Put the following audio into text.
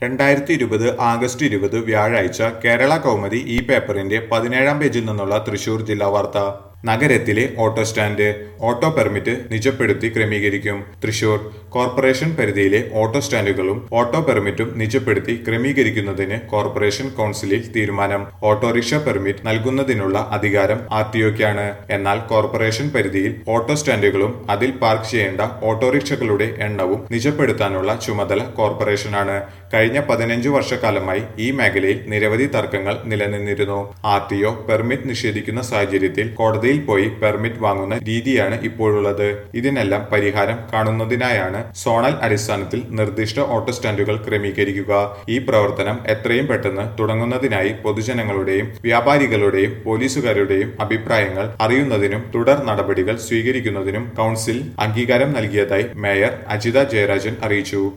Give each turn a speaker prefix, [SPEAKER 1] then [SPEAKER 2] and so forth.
[SPEAKER 1] രണ്ടായിരത്തി ഇരുപത് ആഗസ്റ്റ് ഇരുപത് വ്യാഴാഴ്ച കേരള കൗമുദി ഈ പേപ്പറിന്റെ പതിനേഴാം പേജിൽ നിന്നുള്ള തൃശൂർ ജില്ലാ വാർത്ത നഗരത്തിലെ ഓട്ടോ സ്റ്റാൻഡ് ഓട്ടോ പെർമിറ്റ് നിജപ്പെടുത്തി ക്രമീകരിക്കും തൃശൂർ കോർപ്പറേഷൻ പരിധിയിലെ ഓട്ടോ സ്റ്റാൻഡുകളും ഓട്ടോ പെർമിറ്റും നിജപ്പെടുത്തി ക്രമീകരിക്കുന്നതിന് കോർപ്പറേഷൻ കൗൺസിലിൽ തീരുമാനം ഓട്ടോറിക്ഷ പെർമിറ്റ് നൽകുന്നതിനുള്ള അധികാരം ആർ ടി ഒക്കാണ് എന്നാൽ കോർപ്പറേഷൻ പരിധിയിൽ ഓട്ടോ സ്റ്റാൻഡുകളും അതിൽ പാർക്ക് ചെയ്യേണ്ട ഓട്ടോറിക്ഷകളുടെ എണ്ണവും നിജപ്പെടുത്താനുള്ള ചുമതല കോർപ്പറേഷനാണ് കഴിഞ്ഞ പതിനഞ്ചു വർഷക്കാലമായി ഈ മേഖലയിൽ നിരവധി തർക്കങ്ങൾ നിലനിന്നിരുന്നു ആർ ടി ഒ പെർമിറ്റ് നിഷേധിക്കുന്ന സാഹചര്യത്തിൽ കോടതിയിൽ പോയി പെർമിറ്റ് വാങ്ങുന്ന രീതിയാണ് ഇപ്പോഴുള്ളത് ഇതിനെല്ലാം പരിഹാരം കാണുന്നതിനായാണ് സോണൽ അടിസ്ഥാനത്തിൽ നിർദ്ദിഷ്ട ഓട്ടോ സ്റ്റാൻഡുകൾ ക്രമീകരിക്കുക ഈ പ്രവർത്തനം എത്രയും പെട്ടെന്ന് തുടങ്ങുന്നതിനായി പൊതുജനങ്ങളുടെയും വ്യാപാരികളുടെയും പോലീസുകാരുടെയും അഭിപ്രായങ്ങൾ അറിയുന്നതിനും തുടർ നടപടികൾ സ്വീകരിക്കുന്നതിനും കൗൺസിൽ അംഗീകാരം നൽകിയതായി മേയർ അജിത ജയരാജൻ അറിയിച്ചു